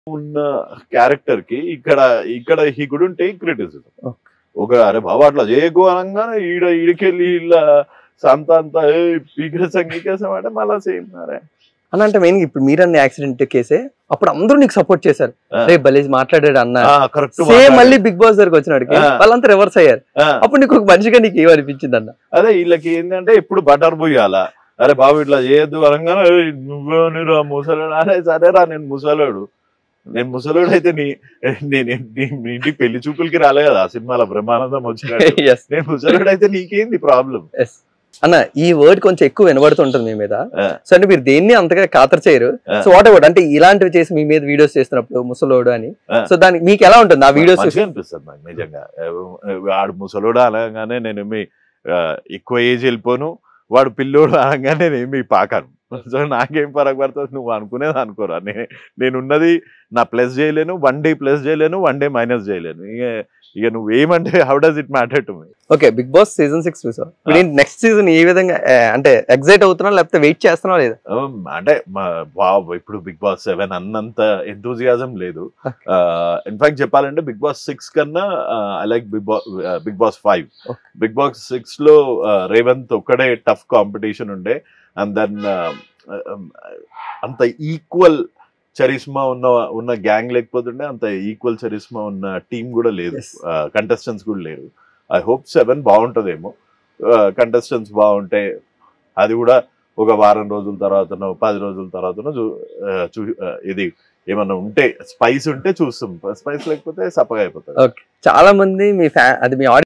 ఉన్న క్యారెక్టర్ కి ఇక్కడ ఇక్కడ he could take criticism Okay. ఒక అరే బాబా అట్లా చేయకు అనగానే ఈడ ఈడికెళ్ళి ఇలా సంత అంతా పీకేసం గీకేసాం అంటే మళ్ళా సేమ్ అరే అని అంటే మెయిన్ ఇప్పుడు మీరన్న యాక్సిడెంట్ కేసే అప్పుడు అందరూ నీకు సపోర్ట్ చేశారు ఆ. రే బలేజ్ మాట్లాడాడు అన్న కరెక్ట్ సేమ్ మళ్ళీ బిగ్ బాస్ దగ్గరకు వచ్చినాడికి ఆ. వాళ్ళంతా రివర్స్ అయ్యారు అప్పుడు నీకు ఒక మనిషిగా నీకు ఏమనిపించింది అన్న అదే వీళ్ళకి ఏంటంటే ఎప్పుడు బటర్ పోయాలా అరే బాబు ఇట్లా చేయొద్దు అనగానే "ఏయ్, నువ్వే రా ముసలాడు అరే సరేరా నేను ముసలాడు నేను ముసలాడు అయితే నీ నేను నీ మీ ఇంటికి పెళ్లి చూపులకి రాలే కదా ఆ సినిమాలో బ్రహ్మానందం వచ్చినాడు ఎస్ నేను ముసలాడు అయితే నీకేంది ప్రాబ్లం ఎస్ అన్న ఈ వర్డ్ కొంచెం ఎక్కువ వినబడుతుంటుంది మీ మీద ఆ. సో అంటే మీరు దేన్ని అంతగా ఖాతరు చేయరు ఆ. సో వాట్ ఎవర్ అంటే ఇలాంటివి చేసి మీ మీద వీడియోస్ చేస్తున్నప్పుడు ముసలోడు అని ఆ. సో దానికి మీకు ఎలా ఉంటుంది ఆ వీడియోస్ మంచిగా అనిపిస్తుంది నాకు నిజంగా వాడు ముసలోడు అనగానే నేను ఏమి ఆ, ఎక్కువ ఏజ్ వెళ్ళిపోను వాడు పిల్లోడు అనగానే నేను ఏమి పాకాను సో నాకేం పరగ పడుతుంది నువ్వు అనుకునేది అనుకోరా నేను నేనున్నది నా ప్లస్ చేయలేను వన్ డే ప్లస్ చేయలేను వన్ డే మైనస్ చేయలేను ఇక ఇక నువ్వు ఏమంటే how does it matter to me okay Bigg Boss season six చూసావు ఇప్పుడు నెక్స్ట్ సీజన్ ఏ విధంగా ఆ, అంటే ఎగ్జైట్ అవుతున్నా లేకపోతే వెయిట్ చేస్తున్నా లేదా అంటే మా- వావ్ ఇప్పుడు బిగ్ బాస్ సెవెన్ అన్నంత ఎంతూజియాజం లేదు ఇన్ఫాక్ట్ చెప్పాలంటే బిగ్ బాస్ సిక్స్ కన్నా I like Bigg Boss Bigg Boss five Okay. Bigg Boss six లో uh, రేవంత్ ఒక్కడే టఫ్ కాంపిటీషన్ ఉండే అండ్ దెన్ అంత ఈక్వల్ చరిస్మా ఉన్న ఉన్న గ్యాంగ్ లేకపోతుండే అంత ఈక్వల్ చరిస్మా ఉన్న టీం కూడా లేదు Yes. కంటెస్టెంట్స్ కూడా లేరు ఐ హోప్ సెవెన్ బాగుంటుందేమో కంటెస్టెంట్స్ బాగుంటే అది కూడా ఒక వారం రోజుల తర్వాతనో పది రోజుల తర్వాతనో చూ ఆ, చూ ఆ, ఇది ఏమన్నా ఉంటే స్పైస్ ఉంటే చూస్తాం స్పైస్ లేకపోతే సప్పగా అయిపోతుంది చాలా మంది మీ ఫ్యా అది మీ